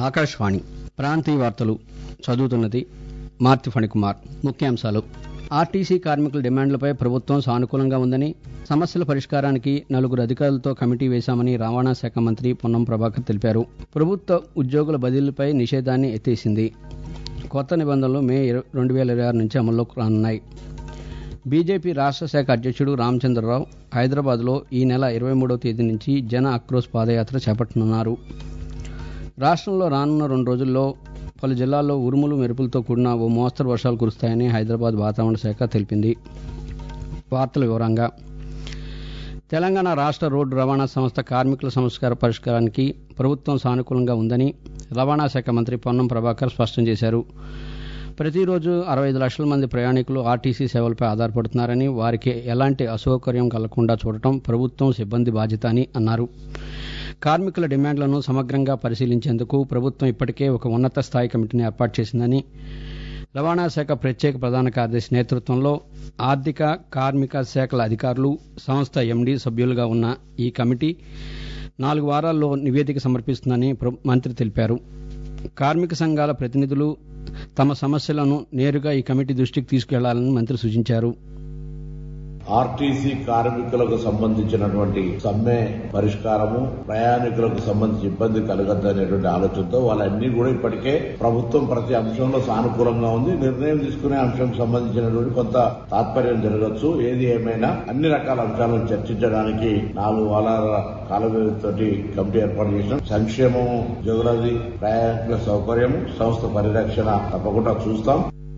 ఆకాశవాణి ప్రాంతీయ వార్తలు చదువుతున్నది మార్తి ఫణికుమార్ ముఖ్యాంశాలు ఆర్టీసీ కార్మికుల డిమాండ్లపై ప్రభుత్వం సానుకూలంగా ఉందని సమస్యల పరిష్కారానికి నలుగురు అధికారులతో కమిటీ వేశామని రవాణా శాఖ మంత్రి పొన్నం ప్రభాకర్ తెలిపారు ప్రభుత్వ ఉద్యోగుల బదిలీలపై నిషేధాన్ని ఎత్తేసింది కొత్త నిబంధనలు మే రెండు వేల ఇరవై ఆరు నుంచి అమల్లోకి రానున్నాయి బీజేపీ రాష్ట్ర శాఖ అధ్యక్షుడు రామచంద్రరావు హైదరాబాద్లో ఈ నెల ఇరవై మూడవ తేదీ నుంచి జన ఆక్రోశ్ పాదయాత్ర చేపట్టనున్నారు రాష్ట్రంలో రానున్న రెండు రోజుల్లో పలు జిల్లాల్లో ఉరుములు మెరుపులతో కూడిన ఓ మోస్తరు వర్షాలు కురుస్తాయని హైదరాబాద్ వాతావరణ శాఖ తెలిపింది వార్తల వివరంగా తెలంగాణ రాష్ట్ర రోడ్డు రవాణా సంస్థ కార్మికుల సమస్య పరిష్కారానికి ప్రభుత్వం సానుకూలంగా ఉందని రవాణా శాఖ మంత్రి పొన్నం ప్రభాకర్ స్పష్టం చేశారు ప్రతిరోజు అరవై ఐదు లక్షల మంది ప్రయాణికులు ఆర్టీసీ సేవలపై ఆధారపడుతున్నారని వారికి ఎలాంటి అసౌకర్యం కలగకుండా చూడటం ప్రభుత్వం సిబ్బంది బాధ్యత అని అన్నారు కార్మికుల డిమాండ్లను సమగ్రంగా పరిశీలించేందుకు ప్రభుత్వం ఇప్పటికే ఒక ఉన్నత స్థాయి కమిటీని ఏర్పాటు చేసిందని రవాణా శాఖ ప్రత్యేక ప్రధాన కార్యదర్శి నేతృత్వంలో ఆర్థిక కార్మిక శాఖల అధికారులు సంస్థ ఎండీ సభ్యులుగా ఉన్న ఈ కమిటీ నాలుగు వారాల్లో నివేదిక సమర్పిస్తుందని మంత్రి తెలిపారు కార్మిక సంఘాల ప్రతినిధులు తమ సమస్యలను నేరుగా ఈ కమిటీ దృష్టికి తీసుకెళ్లాలని మంత్రి సూచించారు ఆర్టీసీ కార్మికులకు సంబంధించినటువంటి సమ్మె పరిష్కారము ప్రయాణికులకు సంబంధించి ఇబ్బంది కలగద్దనేటువంటి ఆలోచనతో వాళ్ళన్నీ కూడా ఇప్పటికే ప్రభుత్వం ప్రతి అంశంలో సానుకూలంగా ఉంది నిర్ణయం తీసుకునే అంశం సంబంధించినటువంటి కొంత తాత్పర్యం జరగచ్చు ఏది ఏమైనా అన్ని రకాల అంశాలను చర్చించడానికి నాలుగు వారాల కాల వ్యవధితోటి కమిటీ ఏర్పాటు చేసినాం సంక్షేమము జగులది ప్రయాణికుల సౌకర్యం సంస్థ పరిరక్షణ తప్పకుండా చూస్తాం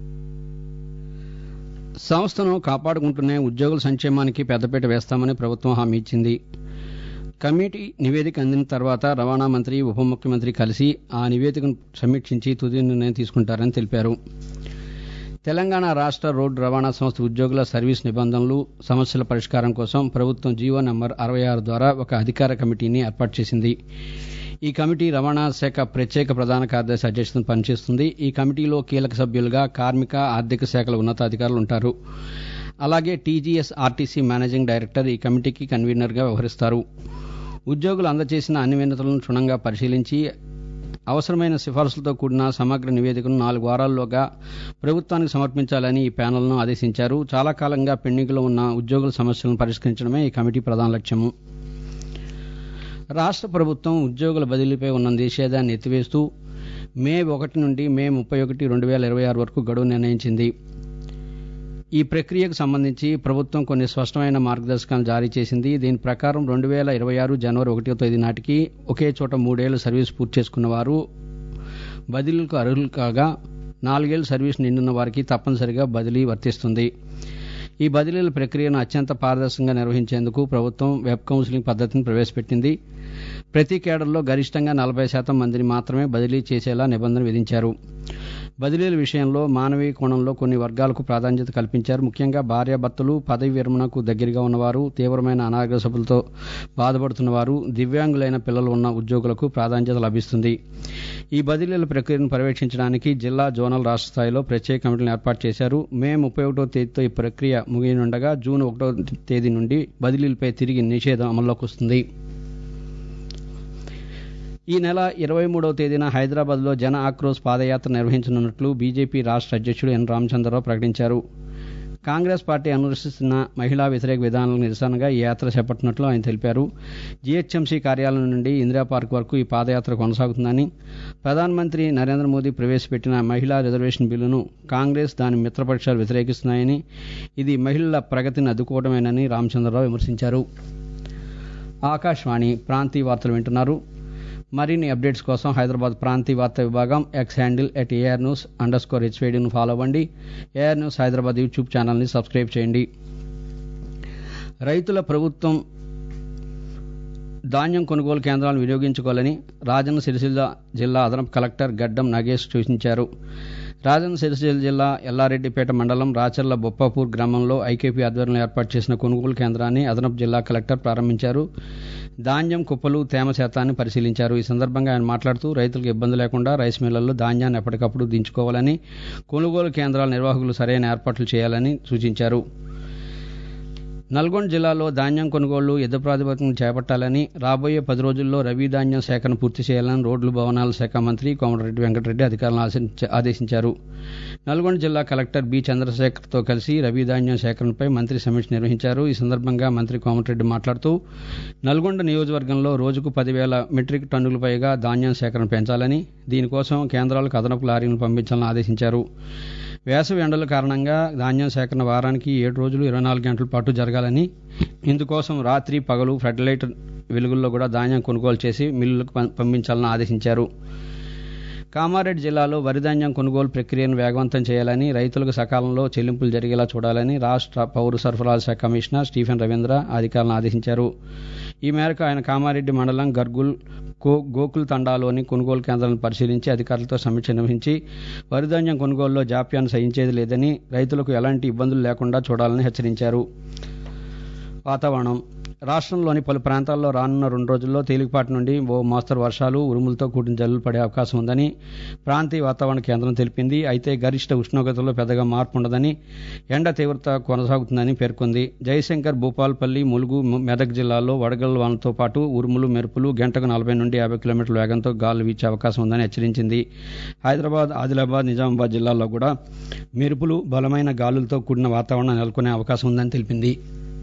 సంస్థను కాపాడుకుంటూనే ఉద్యోగుల సంక్షేమానికి పెద్దపీట వేస్తామని ప్రభుత్వం హామీ ఇచ్చింది కమిటీ నివేదిక అందిన తర్వాత రవాణా మంత్రి ఉప ముఖ్యమంత్రి కలిసి ఆ నివేదికను సమీక్షించి తుది నిర్ణయం తీసుకుంటారని తెలిపారు తెలంగాణ రాష్ట్ర రోడ్డు రవాణా సంస్థ ఉద్యోగుల సర్వీస్ నిబంధనలు సమస్యల పరిష్కారం కోసం ప్రభుత్వం జీవో నంబర్ అరవై ఆరు ద్వారా ఒక అధికార కమిటీని ఏర్పాటు చేసింది ఈ కమిటీ రవాణా శాఖ ప్రత్యేక ప్రధాన కార్యదర్శి అధ్యక్షతన పనిచేస్తుంది ఈ కమిటీలో కీలక సభ్యులుగా కార్మిక ఆర్థిక శాఖల ఉన్నతాధికారులు ఉంటారు అలాగే టీజీఎస్ ఆర్టీసీ మేనేజింగ్ డైరెక్టర్ ఈ కమిటీకి కన్వీనర్గా వ్యవహరిస్తారు ఉద్యోగులు అందజేసిన అన్ని వినతులను క్షుణ్ణంగా పరిశీలించి అవసరమైన సిఫార్సులతో కూడిన సమగ్ర నివేదికను నాలుగు వారాల్లోగా ప్రభుత్వానికి సమర్పించాలని ఈ ప్యానెల్ను ఆదేశించారు చాలా కాలంగా పెండింగ్లో ఉన్న ఉద్యోగుల సమస్యలను పరిష్కరించడమే ఈ కమిటీ ప్రధాన లక్ష్యము రాష్ట్ర ప్రభుత్వం ఉద్యోగుల బదిలీపై ఉన్న నిషేధాన్ని ఎత్తివేస్తూ మే ఒకటి నుండి మే ముప్పై ఒకటి రెండు వేల ఇరవై ఆరు వరకు గడువు నిర్ణయించింది ఈ ప్రక్రియకు సంబంధించి ప్రభుత్వం కొన్ని స్పష్టమైన మార్గదర్శకాలు జారీ చేసింది దీని ప్రకారం రెండు వేల ఇరవై ఆరు జనవరి ఒకటో తేదీ నాటికి ఒకే చోట మూడేళ్లు సర్వీస్ పూర్తి చేసుకున్న వారు బదిలీలకు అర్హులు కాగా నాలుగేళ్లు సర్వీస్ నిండిన వారికి తప్పనిసరిగా బదిలీ వర్తిస్తుంది ఈ బదిలీల ప్రక్రియను అత్యంత పారదర్శకంగా నిర్వహించేందుకు ప్రభుత్వం వెబ్ కౌన్సిలింగ్ పద్దతిని ప్రవేశపెట్టింది ప్రతి కేడర్లో గరిష్టంగా నలభై శాతం మందిని మాత్రమే బదిలీ చేసేలా నిబంధన విధించారు బదిలీల విషయంలో మానవీయ కోణంలో కొన్ని వర్గాలకు ప్రాధాన్యత కల్పించారు ముఖ్యంగా భార్యాభర్తలు పదవి విరమణకు దగ్గరగా ఉన్నవారు తీవ్రమైన అనారోగ్య సభలతో బాధపడుతున్నవారు దివ్యాంగులైన పిల్లలు ఉన్న ఉద్యోగులకు ప్రాధాన్యత లభిస్తుంది ఈ బదిలీల ప్రక్రియను పర్యవేక్షించడానికి జిల్లా జోనల్ రాష్ట్ర స్థాయిలో ప్రత్యేక కమిటీలను ఏర్పాటు చేశారు మే ముప్పై ఒకటో తేదీతో ఈ ప్రక్రియ ముగియనుండగా జూన్ ఒకటో తేదీ నుండి బదిలీలపై తిరిగి నిషేధం అమల్లోకి వస్తుంది ఈ నెల ఇరవై మూడవ తేదీన హైదరాబాద్లో జన ఆక్రోశ్ పాదయాత్ర నిర్వహించనున్నట్లు బీజేపీ రాష్ట్ర అధ్యక్షుడు ఎన్ రామచంద్రరావు ప్రకటించారు కాంగ్రెస్ పార్టీ అనుసరిస్తున్న మహిళా వ్యతిరేక విధానాలకు నిరసనగా ఈ యాత్ర చేపట్టినట్లు ఆయన తెలిపారు జీహెచ్ఎంసీ కార్యాలయం నుండి ఇందిరా పార్క్ వరకు ఈ పాదయాత్ర కొనసాగుతుందని ప్రధానమంత్రి నరేంద్ర మోదీ ప్రవేశపెట్టిన మహిళా రిజర్వేషన్ బిల్లును కాంగ్రెస్ దాని మిత్రపక్షాలు వ్యతిరేకిస్తున్నాయని ఇది మహిళల ప్రగతిని అడ్డుకోవడమేనని రామచంద్రరావు విమర్శించారు ఆకాశవాణి ప్రాంతీయ వార్తలు వింటున్నారు మరిన్ని అప్డేట్స్ కోసం హైదరాబాద్ ప్రాంతీయ వార్తా విభాగం X handle at AIR news under score హెచ్వేడిను ఫాలో అవ్వండి ఏఆర్ న్యూస్ హైదరాబాద్ యూట్యూబ్ ఛానల్ని సబ్స్క్రైబ్ చేయండి రైతుల ప్రభుత్వం ధాన్యం కొనుగోలు కేంద్రాలను వినియోగించుకోవాలని రాజన్న సిరిసిల్ల జిల్లా అదనపు కలెక్టర్ గడ్డం నగేష్ సూచించారు రాజన్న సిరిసిల్ల జిల్లా ఎల్లారెడ్డిపేట మండలం రాచర్ల బొప్పాపూర్ గ్రామంలో ఐకేపీ ఆధ్వర్యంలో ఏర్పాటు చేసిన కొనుగోలు కేంద్రాన్ని అదనపు జిల్లా కలెక్టర్ ప్రారంభించారు ధాన్యం కుప్పలు తేమ శాతాన్ని పరిశీలించారు ఈ సందర్భంగా ఆయన మాట్లాడుతూ రైతులకు ఇబ్బంది లేకుండా రైస్ మిల్లల్లో ధాన్యాన్ని ఎప్పటికప్పుడు దించుకోవాలని కొనుగోలు కేంద్రాల నిర్వాహకులు సరైన ఏర్పాట్లు చేయాలని సూచించారు నల్గొండ జిల్లాలో ధాన్యం కొనుగోళ్లు యుద్ధ ప్రాతిపదికన చేపట్టాలని రాబోయే పది రోజుల్లో రబీ ధాన్యం సేకరణ పూర్తి చేయాలని రోడ్లు భవనాల శాఖ మంత్రి కోమటిరెడ్డి వెంకటరెడ్డి అధికారులను ఆశించ- ఆదేశించారు నల్గొండ జిల్లా కలెక్టర్ బి చంద్రశేఖర్తో కలిసి రబీ ధాన్యం సేకరణపై మంత్రి సమీక్ష నిర్వహించారు ఈ సందర్భంగా మంత్రి కోమటిరెడ్డి మాట్లాడుతూ నల్గొండ నియోజకవర్గంలో రోజుకు పదివేల మెట్రిక్ టన్నులు పైగా ధాన్యం సేకరణ పెంచాలని దీనికోసం కేంద్రాలకు అదనపు లారీలను పంపించాలని ఆదేశించారు వేసవి ఎండల కారణంగా ధాన్యం సేకరణ వారానికి ఏడు రోజులు ఇరవై నాలుగు గంటల పాటు జరగాలని ఇందుకోసం రాత్రి పగలు ఫెడలైట్ వెలుగుల్లో కూడా ధాన్యం కొనుగోలు చేసి మిల్లులకు పం- పంపించాలని ఆదేశించారు కామారెడ్డి జిల్లాలో వరి ధాన్యం కొనుగోలు ప్రక్రియను వేగవంతం చేయాలని రైతులకు సకాలంలో చెల్లింపులు జరిగేలా చూడాలని రాష్ట్ర పౌర సరఫరాల శాఖ కమిషనర్ స్టీఫెన్ రవీంద్ర అధికారులను ఆదేశించారు ఈ మేరకు ఆయన కామారెడ్డి మండలం గర్గుల్ గో గోకుల్ తండాలోని కొనుగోలు కేంద్రాలను పరిశీలించి అధికారులతో సమీక్ష నిర్వహించి వరి ధాన్యం కొనుగోలులో జాప్యాన్ని సహించేది లేదని రైతులకు ఎలాంటి ఇబ్బందులు లేకుండా చూడాలని హెచ్చరించారు వాతావరణం రాష్ట్రంలోని పలు ప్రాంతాల్లో రానున్న రెండు రోజుల్లో తేలికపాటి నుండి ఓ మోస్తరు వర్షాలు ఉరుములతో కూడిన జల్లులు పడే అవకాశం ఉందని ప్రాంతీయ వాతావరణ కేంద్రం తెలిపింది అయితే గరిష్ట ఉష్ణోగ్రతలో పెద్దగా మార్పు ఉండదని ఎండ తీవ్రత కొనసాగుతుందని పేర్కొంది జయశంకర్ భూపాల్పల్లి ములుగు ము- మెదక్ జిల్లాల్లో వడగళ్ల వానతో పాటు ఉరుములు మెరుపులు గంటకు నలభై నుండి యాభై కిలోమీటర్ల వేగంతో గాలు వీచే అవకాశం ఉందని హెచ్చరించింది హైదరాబాద్ ఆదిలాబాద్ నిజామాబాద్ జిల్లాల్లో కూడా మెరుపులు బలమైన గాలులతో కూడిన వాతావరణం నెలకొనే అవకాశం ఉందని తెలిపింది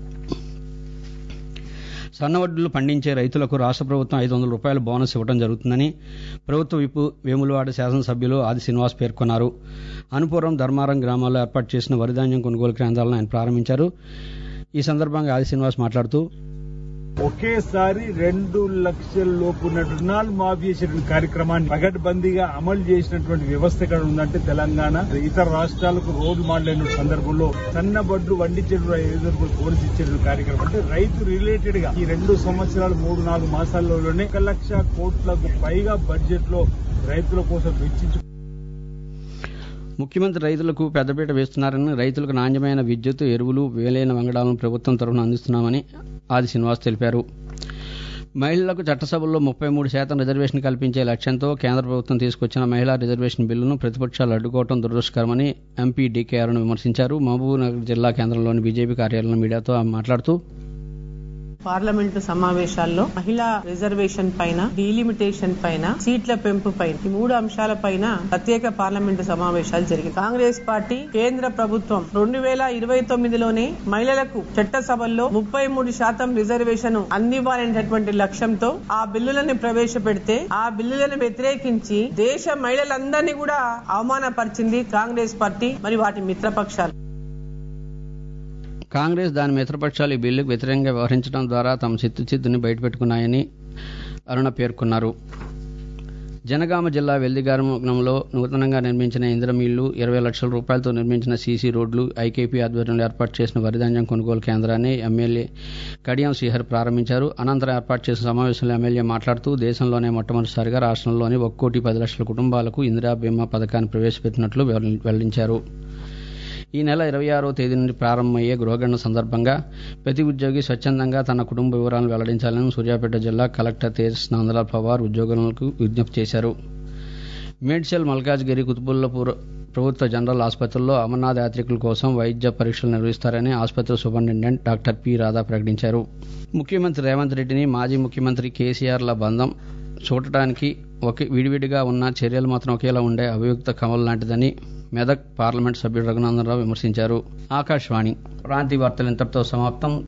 సన్నవడ్లు పండించే రైతులకు రాష్ట్ర ప్రభుత్వం ఐదు వందల రూపాయల బోనస్ ఇవ్వడం జరుగుతుందని ప్రభుత్వ విపు వేములవాడ శాసనసభ్యులు ఆది శ్రీనివాస్ పేర్కొన్నారు అనుపురం ధర్మారం గ్రామాల్లో ఏర్పాటు చేసిన వరిధాన్యం కొనుగోలు కేంద్రాలను ఆయన ప్రారంభించారు ఈ సందర్భంగా ఆది శ్రీనివాస్ మాట్లాడుతూ ఒకేసారి రెండు లక్షల లోపు ఉన్న రుణాలు మాఫీ చేసేటువంటి కార్యక్రమాన్ని పగడ్బందీగా అమలు చేసినటువంటి వ్యవస్థ ఎక్కడ ఉందంటే తెలంగాణ ఇతర రాష్ట్రాలకు రోడ్డు మోడల్ అయిన సందర్భంలో సన్నబడ్లు వండించేటువంటి ఐదు రూపాయలు బోనస్ ఇచ్చేటువంటి కార్యక్రమం అంటే రైతు రిలేటెడ్ గా ఈ రెండు సంవత్సరాలు మూడు నాలుగు మాసాల్లోనే ఒక లక్ష కోట్లకు పైగా బడ్జెట్ లో రైతుల కోసం వెచ్చించు ముఖ్యమంత్రి రైతులకు పెద్దపీట వేస్తున్నారని రైతులకు నాణ్యమైన విద్యుత్ ఎరువులు వేలైన వంగడాలను ప్రభుత్వం తరఫున అందిస్తున్నామని ఆది శ్రీనివాస్ తెలిపారు మహిళలకు చట్టసభల్లో ముప్పై మూడు శాతం రిజర్వేషన్ కల్పించే లక్ష్యంతో కేంద్ర ప్రభుత్వం తీసుకొచ్చిన మహిళా రిజర్వేషన్ బిల్లును ప్రతిపక్షాలు అడ్డుకోవడం దురదృష్టకరమని ఎంపీ డీకే అరుణ్ విమర్శించారు మహబూబ్నగర్ జిల్లా కేంద్రంలోని బీజేపీ కార్యాలయంలో మీడియాతో ఆమె మాట్లాడుతూ పార్లమెంటు సమావేశాల్లో మహిళా రిజర్వేషన్ పైన డీలిమిటేషన్ పైన సీట్ల పెంపు పైన ఈ మూడు అంశాల పైన ప్రత్యేక పార్లమెంటు సమావేశాలు జరిగాయి కాంగ్రెస్ పార్టీ కేంద్ర ప్రభుత్వం రెండు వేల ఇరవై తొమ్మిదిలోనే మహిళలకు చట్టసభల్లో ముప్పై మూడు శాతం రిజర్వేషన్ అందివ్వాలనేటటువంటి లక్ష్యంతో ఆ బిల్లులను ప్రవేశపెడితే ఆ బిల్లులను వ్యతిరేకించి దేశ మహిళలందరినీ కూడా అవమానపరిచింది కాంగ్రెస్ పార్టీ మరి వాటి మిత్రపక్షాలు కాంగ్రెస్ దాని మిత్రపక్షాలు ఈ బిల్లుకు వ్యతిరేకంగా వ్యవహరించడం ద్వారా తమ చిత్తుచిత్తుని బయటపెట్టుకున్నాయని అరుణ పేర్కొన్నారు జనగామ జిల్లా వెల్దిగారంలో నూతనంగా నిర్మించిన ఇంద్రమిల్లు ఇరవై లక్షల రూపాయలతో నిర్మించిన సీసీ రోడ్లు ఐకేపీ ఆధ్వర్యంలో ఏర్పాటు చేసిన వరిధాన్యం కొనుగోలు కేంద్రాన్ని ఎమ్మెల్యే కడియం శ్రీహరి ప్రారంభించారు అనంతరం ఏర్పాటు చేసిన సమావేశంలో ఎమ్మెల్యే మాట్లాడుతూ దేశంలోనే మొట్టమొదటిసారిగా రాష్ట్రంలోని ఒక కోటి పది లక్షల కుటుంబాలకు ఇందిరా బీమా పథకాన్ని ప్రవేశపెట్టినట్లు వెల్ల- వెల్లడించారు ఈ నెల ఇరవై ఆరో తేదీ నుండి ప్రారంభమయ్యే గృహగణన సందర్భంగా ప్రతి ఉద్యోగి స్వచ్ఛందంగా తన కుటుంబ వివరాలను వెల్లడించాలని సూర్యాపేట జిల్లా కలెక్టర్ తేజస్ నందలాల్ పవార్ ఉద్యోగులకు విజ్ఞప్తి చేశారు మేడ్చల్ మల్కాజ్గిరి కుతుబుల్లాపూర్ ప్రభుత్వ జనరల్ ఆసుపత్రుల్లో అమర్నాథ్ యాత్రికుల కోసం వైద్య పరీక్షలు నిర్వహిస్తారని ఆసుపత్రి సూపరింటెండెంట్ డాక్టర్ పి రాధా ప్రకటించారు ముఖ్యమంత్రి రేవంత్ రెడ్డిని మాజీ ముఖ్యమంత్రి కేసీఆర్ల బంధం చూడటానికి ఒకే విడివిడిగా ఉన్న చర్యలు మాత్రం ఒకేలా ఉండే అభియుక్త కమల్ లాంటిదని మెదక్ పార్లమెంట్ సభ్యుడు రఘునందనరావు విమర్శించారు ఆకాశవాణి ప్రాంతీయ వార్తలు ఇంతటితో సమాప్తం